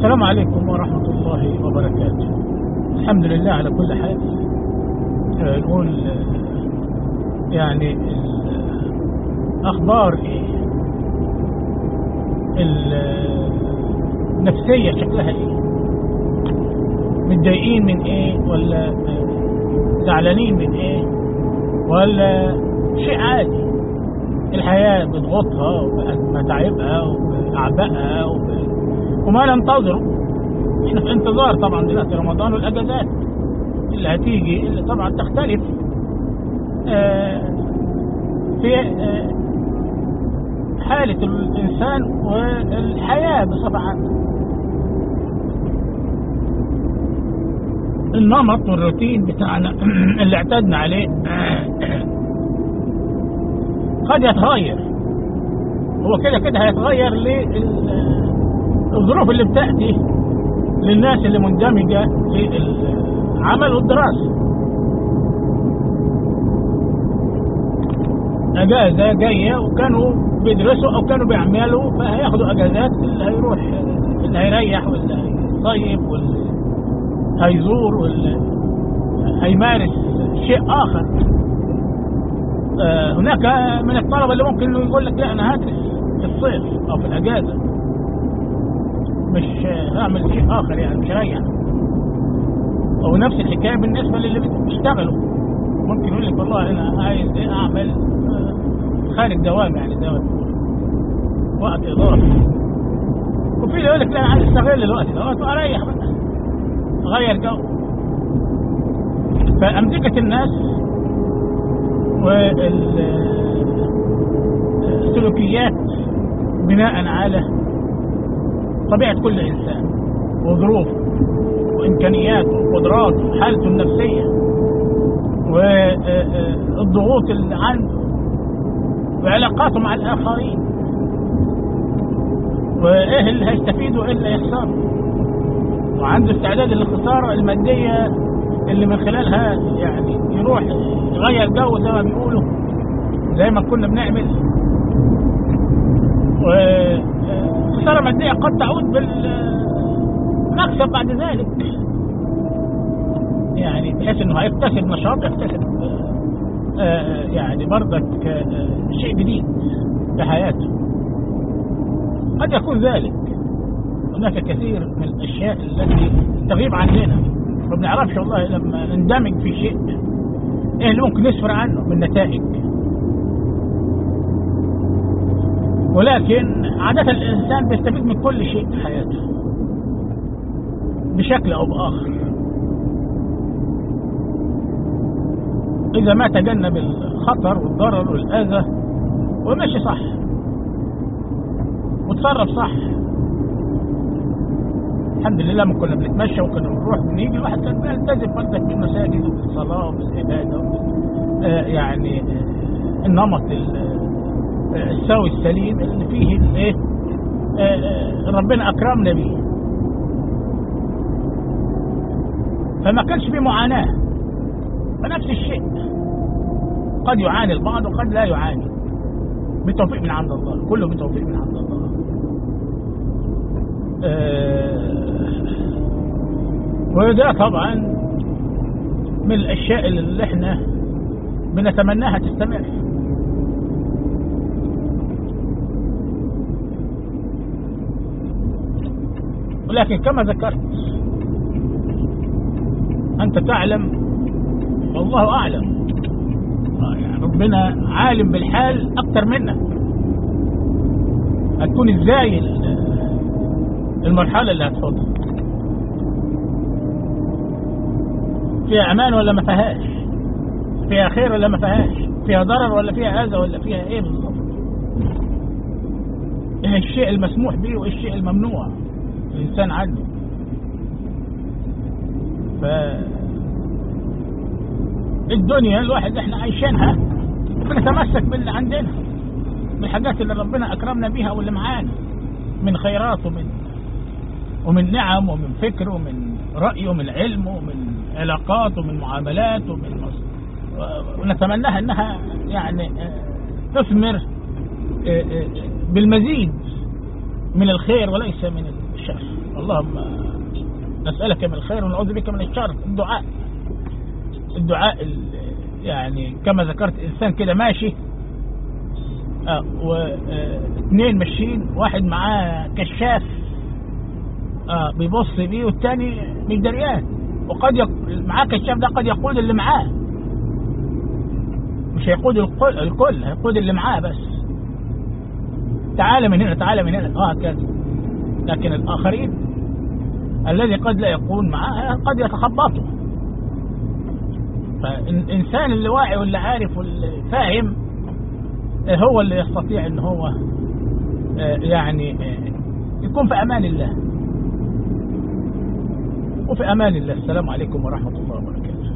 السلام عليكم ورحمة الله وبركاته الحمد لله على كل حال آه، نقول آه، يعني الأخبار إيه النفسية شكلها إيه متضايقين من إيه ولا آه، زعلانين من إيه ولا شيء عادي الحياة بتضغطها ومتاعبها وأعبائها وب- وما ننتظره احنا في انتظار طبعا دلوقتي رمضان والاجازات اللي هتيجي اللي طبعا تختلف آه، في آه، حالة الإنسان والحياة بصفة عامة النمط والروتين بتاعنا اللي اعتدنا عليه قد يتغير هو كده كده هيتغير للظروف اللي بتأتي للناس اللي مندمجة في العمل والدراسة أجازة جاية وكانوا بيدرسوا أو كانوا بيعملوا فهياخدوا أجازات اللي هيروح اللي هيريح واللي هيصيف واللي هيزور واللي هيمارس شيء آخر آه، هناك من الطلبة اللي ممكن إنه يقول لك لا أنا هدرس في الصيف أو في الأجازة مش هعمل شيء آخر يعني مش هريح أو نفس الحكاية بالنسبة للي بيشتغلوا ممكن يقول لك والله أنا عايز إيه أعمل آه، خارج دوام يعني زي ما بيقولوا وقت إضافي وفي اللي يقول لك لا أنا عايز أستغل الوقت دوت وأريح بقى أغير جو فأمزجة الناس والسلوكيات بناء على طبيعة كل إنسان وظروفه وإمكانياته وقدراته وحالته النفسية والضغوط اللي عنده وعلاقاته مع الآخرين وإيه اللي هيستفيد وإيه اللي هيخسر وعنده استعداد للخسارة المادية اللي من خلالها يعني يروح يغير جو زي ما بيقولوا زي ما كنا بنعمل وخسارة مادية قد تعود بالمكسب بعد ذلك يعني بحيث انه هيكتسب نشاط يكتسب آه، يعني برضك آه، شيء جديد في حياته قد يكون ذلك هناك كثير من الاشياء التي تغيب عننا ما بنعرفش والله لما نندمج في شيء ايه اللي ممكن نسفر عنه من نتائج ولكن عادة الإنسان بيستفيد من كل شيء في حياته بشكل أو بآخر إذا ما تجنب الخطر والضرر والأذى ومشي صح وتصرف صح الحمد لله ما كنا بنتمشى وكنا بنروح ونيجي الواحد كان بيلتزم برضك بالمساجد وبالصلاة وبالعبادة وبال- آه يعني آه النمط ال- آه السوي السليم اللي فيه الايه آه آه ربنا أكرمنا بيه فما كانش فيه معاناة فنفس الشيء قد يعاني البعض وقد لا يعاني بتوفيق من عند الله كله بتوفيق من عند الله آه، وده طبعا من الاشياء اللي احنا بنتمناها تستمر ولكن كما ذكرت انت تعلم والله اعلم آه، يعني ربنا عالم بالحال اكتر منا هتكون ازاي ال- المرحلة اللي هتحطها فيها امان ولا ما فيهاش فيها خير ولا ما فيهاش فيها ضرر ولا فيها اذى ولا فيها ايه بالظبط ايه الشيء المسموح به وايه الشيء الممنوع الانسان عنه ف الدنيا الواحد احنا عايشينها بنتمسك باللي عندنا بالحاجات اللي ربنا اكرمنا بيها واللي معانا من خيرات ومن ومن نعم ومن فكر ومن رأي ومن علم ومن علاقات ومن معاملات ومن مص... ونتمناها انها يعني آه، تثمر آه، آه، بالمزيد من الخير وليس من الشر اللهم نسألك من الخير ونعوذ بك من الشر الدعاء الدعاء يعني كما ذكرت إنسان كده ماشي آه واثنين ماشيين واحد معاه كشاف آه بيبص بيه والتاني مش دريان وقد يق... معاه كشاف ده قد يقود اللي معاه مش هيقود الكل, الكل هيقود اللي معاه بس تعال من هنا تعال من هنا اه كذا لكن الآخرين الذي قد لا يكون معاه قد يتخبطه فالإنسان اللي واعي واللي عارف واللي فاهم هو اللي يستطيع ان هو يعني يكون في امان الله وفي امان الله السلام عليكم ورحمة الله وبركاته